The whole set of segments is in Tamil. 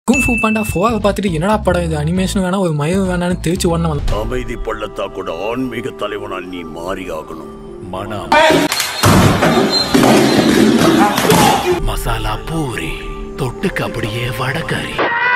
குங்ஃபு பாண்டா ஃபோரை பார்த்துட்டு என்னடா படம் இது அனிமேஷன் வேணா ஒரு மயம் வேணான்னு தெரிச்சு ஓடன வந்து அமைதி பள்ளத்தாக்கோட ஆன்மீக தலைவனால் நீ மாறி ஆகணும் மனம் மசாலா பூரி தொட்டுக்கு அப்படியே வடகறி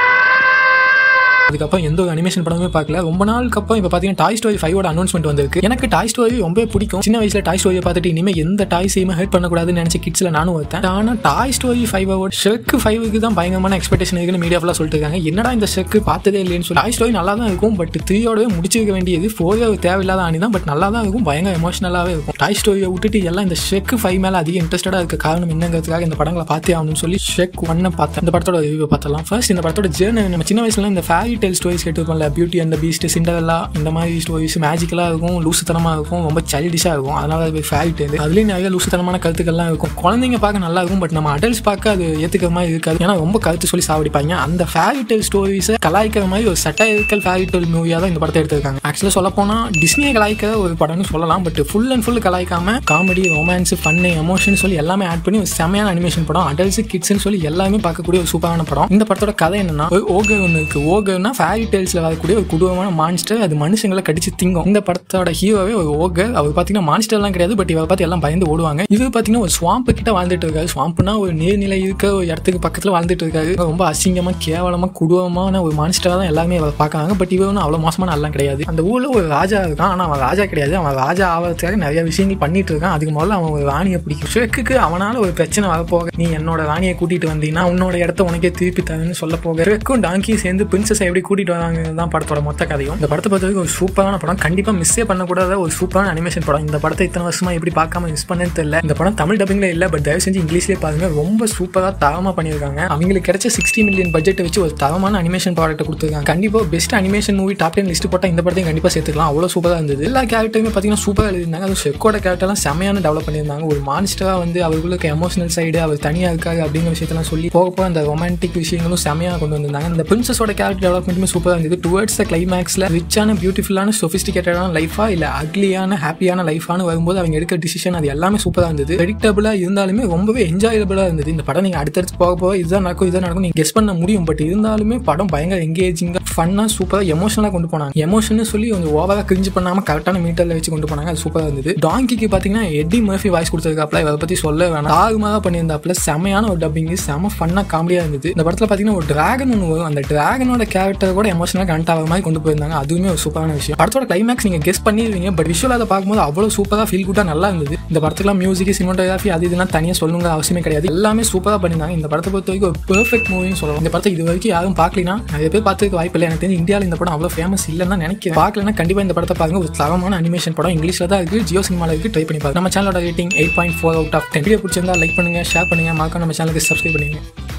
அதுக்கப்புறம் எந்த ஒரு அனிமேஷன் படமே பார்க்கல ரொம்ப நாளுக்கு அப்புறம் இப்போ பார்த்தீங்கன்னா டாய் ஸ்டோரி ஃபைவோட அனௌன்ஸ்மெண்ட் வந்திருக்கு எனக்கு டாய் ஸ்டோரி ரொம்ப பிடிக்கும் சின்ன வயசுல டாய் ஸ்டோரியை பார்த்துட்டு இனிமேல் எந்த டாய்ஸையுமே ஹெல்ப் பண்ணக்கூடாதுன்னு நினைச்ச கிட்ஸ்ல நானும் ஒருத்தேன் ஆனால் டாய் ஸ்டோரி ஃபைவோட ஷெக் ஃபைவுக்கு தான் பயங்கரமான எக்ஸ்பெக்டேஷன் இருக்குன்னு மீடியா ஃபுல்லாக சொல்லிட்டு இருக்காங்க என்னடா இந்த ஷெக் பார்த்ததே இல்லைன்னு சொல்லி டாய் ஸ்டோரி நல்லா தான் இருக்கும் பட் த்ரீயோடவே முடிச்சிருக்க வேண்டியது ஃபோரே ஒரு தேவையில்லாத அணி தான் பட் நல்லா தான் இருக்கும் பயங்கர எமோஷனலாகவே இருக்கும் டாய் ஸ்டோரியை விட்டுட்டு எல்லாம் இந்த ஷெக் ஃபைவ் மேலே அதிக இன்ட்ரெஸ்டடாக இருக்க காரணம் என்னங்கிறதுக்காக இந்த படங்களை பார்த்தே ஆகணும்னு சொல்லி ஷெக் ஒன்னை பார்த்தேன் இந்த படத்தோட ரிவ்யூ பார்த்தலாம் ஃபர்ஸ்ட் இந்த படத்தோட ஜேர்னி நம்ம சின்ன வயசுல இந்த ஃபேரி டெல் ஸ்டோரிஸ் கேட்டுருக்கோம்ல பியூட்டி அண்ட் பீஸ்ட் சிண்டரெல்லா இந்த மாதிரி ஸ்டோரிஸ் மேஜிக்கலாக இருக்கும் லூசுத்தனமாக இருக்கும் ரொம்ப சைல்டிஷாக இருக்கும் அதனால அது ஃபேரி டெல் அதுலேயும் நிறைய லூசுத்தனமான கருத்துக்கள்லாம் இருக்கும் குழந்தைங்க பார்க்க நல்லா இருக்கும் பட் நம்ம அடல்ட்ஸ் பார்க்க அது ஏற்றுக்கிற மாதிரி இருக்காது ஏன்னா ரொம்ப கருத்து சொல்லி சாவடிப்பாங்க அந்த ஃபேரி டெல் ஸ்டோரிஸை கலாய்க்கிற மாதிரி ஒரு சட்டாரிக்கல் ஃபேரி டெல் மூவியாக தான் இந்த படத்தை எடுத்திருக்காங்க ஆக்சுவலாக சொல்ல போனால் டிஸ்னியை கலாய்க்கிற ஒரு படம்னு சொல்லலாம் பட் ஃபுல் அண்ட் ஃபுல் கலாய்க்காம காமெடி ரொமான்ஸ் ஃபன்னு எமோஷன் சொல்லி எல்லாமே ஆட் பண்ணி ஒரு செமையான அனிமேஷன் படம் அடல்ட்ஸ் கிட்ஸ்னு சொல்லி எல்லாமே பார்க்கக்கூடிய ஒரு சூப்பரான படம் இந்த படத்தோட கதை என்னன்னா ஒரு ஓகர் ஒன்று இருக்கு ஓகர்னா ஃபேரி டெல்ஸ்ல வரக்கூடிய ஒரு கொடூரமான மான்ஸ்டர் அது மனுஷங்களை கடிச்சு திங்கும் இந்த படத்தோட ஹீரோவே ஒரு ஓகர் அவர் பார்த்தீங்கன்னா மான்ஸ்டர்லாம் கிடையாது பட் இவரை பார்த்து எல்லாம் பயந்து ஓடுவாங்க இது பார்த்தீங்கன்னா ஒரு ஸ்வாம்ப் கிட்ட வாழ்ந்துட்டு இருக்காரு ஸ்வாம்ப்னா ஒரு நீர்நிலை இருக்க ஒரு இடத்துக்கு பக்கத்தில் வாழ்ந்துட்டு இருக்காரு ரொம்ப அசிங்கமா கேவலமா கொடூரமான ஒரு மான்ஸ்டராக தான் எல்லாருமே இவரை பார்க்கறாங்க பட் இவன் ஒன்றும் அவ்வளோ மோசமான எல்லாம் கிடையாது அந்த ஊர்ல ஒரு ராஜா இருக்கான் ஆனால் அவன் ராஜா கிடையாது அவன் ராஜா ஆகிறதுக்காக நிறைய விஷயங்கள் பண்ணிட்டு இருக்கான் அதுக்கு முதல்ல அவன் ஒரு ராணியை பிடிக்கும் ஷேக்குக்கு அவனால ஒரு பிரச்சனை வரப்போக நீ என்னோட ராணியை கூட்டிட்டு வந்தீங்கன்னா உன்னோட இடத்த உனக்கே திருப்பி தரேன்னு சொல்ல போக ஷேக்கும் டாங்கி சேர்ந்து பிரின்சஸ் எப்படி கூட்டிட்டு வராங்க தான் படத்தோட மொத்த கதையும் இந்த படத்தை பொறுத்த வரைக்கும் ஒரு சூப்பரான படம் கண்டிப்பா மிஸ்ஸே பண்ணக்கூடாத ஒரு சூப்பரான அனிமேஷன் படம் இந்த படத்தை இத்தனை வருஷமா எப்படி பார்க்காம மிஸ் பண்ணேன்னு தெரியல இந்த படம் தமிழ் டப்பிங்ல இல்ல பட் தயவு செஞ்சு இங்கிலீஷ்லேயே பாருங்க ரொம்ப சூப்பரா தரமா பண்ணியிருக்காங்க அவங்களுக்கு கிடைச்ச சிக்ஸ்டி மில்லியன் பட்ஜெட்டை வச்சு ஒரு தரமான அனிமேஷன் ப்ராடக்ட் கொடுத்துருக்காங்க கண்டிப்பா best animation movie top ten list போட்டா இந்த படத்தையும் கண்டிப்பா சேர்த்துக்கலாம் அவ்வளவு சூப்பரா இருந்தது எல்லா கேரக்டருமே பாத்தீங்கன்னா சூப்பரா எழுதிருந்தாங்க அது செக்கோட கேரக்டர்லாம் செமையான டெவலப் பண்ணியிருந்தாங்க ஒரு மான்ஸ்டரா வந்து அவர்களுக்கு எமோஷனல் சைடு அவர் தனியா இருக்காரு அப்படிங்கிற விஷயத்தெல்லாம் சொல்லி போக போக அந்த ரொமான்டிக் விஷயங்களும் செமையா கொண்டு வந்திருந்தாங்க இந்த பிரின்சஸோட கேரக்டர் டெவலப்மெண்ட்டுமே சூப்பரா இருந்தது டுவர்ட்ஸ் த கிளைமேக்ஸ்ல ரிச்சான பியூட்டிஃபுல்லான சொபிஸ்டிகேட்டடான லைஃபா இல்ல அக்லியான ஹாப்பியான லைஃபானு வரும்போது அவங்க எடுக்கிற டிசிஷன் அது எல்லாமே சூப்பரா இருந்தது ப்ரெடிக்டபிளா இருந்தாலுமே ரொம்பவே என்ஜாயபிளா இருந்தது இந்த படம் நீங்க அடுத்தடுத்து போக போக இதுதான் நடக்கும் இதுதான் நடக்கும் நீங்க கெஸ் பண்ண முடியும் பட் இருந்தாலுமே படம் பயங்கர எங்கேஜிங்கா ஃபன்னா சூப்பரா எமோஷனலா கொண்டு போனாங்க எமோஷன் சொல்லி கொஞ்சம் ஓவரா கிரிஞ்சு பண்ணாம கரெக்டான மீட்டர்ல வச்சு கொண்டு போனாங்க அது சூப்பரா இருந்தது டாங்கிக்கு பாத்தீங்கன்னா எட்டி மர்ஃபி வாய்ஸ் கொடுத்ததுக்காப்ல இதை பத்தி சொல்ல வேணாம் தாகுமாக பண்ணியிருந்தாப்ல செமையான ஒரு டப்பிங் செம ஃபன்னா காமெடியா இருந்தது இந்த படத்துல பாத்தீங்கன்னா ஒரு டிராகன் ஒன்று வரும் அந்த டிராகனோட கேரக்டர் கூட எமோஷனலா கனெக்ட் ஆகிற மாதிரி கொண்டு போயிருந்தாங்க அதுவுமே ஒரு சூப்பரான விஷயம் படத்தோட கிளைமேக்ஸ் நீங்க கெஸ் பண்ணிடுவீங்க பட் விஷுவல் அதை பார்க்கும்போது அவ்வளவு சூப்பரா ஃபீல் குட்டா நல்லா இருந்தது இந்த படத்துக்குலாம் மியூசிக் சினிமாட்டோகிராஃபி அது இதெல்லாம் தனியாக சொல்லுங்க அவசியமே கிடையாது எல்லாமே சூப்பராக பண்ணியிருந்தாங்க இந்த படத்தை பொறுத்த வரைக்கும் ஒரு பெர்ஃபெக்ட் மூவின்னு சொல்லலாம் இந்த படத்தை இது வரைக்கும் யாரும் பார்க்கலாம் நிறைய பேர் பார்த்துக்க வாய்ப்பு இல்லை எனக்கு தெரிஞ்சு இந்தியாவில் இந்த படம் அவ்வளோ ஃபேமஸ் இல்லைன்னு தான் நினைக்கிறேன் பார்க்கலன்னா கண்டிப்பாக இந்த படத்தை பாருங்க ஒரு தரமான அனிமேஷன் படம் இங்கிலீஷில் தான் இருக்குது ஜியோ சினிமாவில் இருக்குது ட்ரை பண்ணி பாருங்க நம்ம சேனலோட rating eight point four out of ten video பிடிச்சிருந்தா லைக் பண்ணுங்க ஷேர் பண்ணுங்க மறக்காம நம்ம சேனலுக்கு சப்ஸ்கிரைப் பண்ணுங்க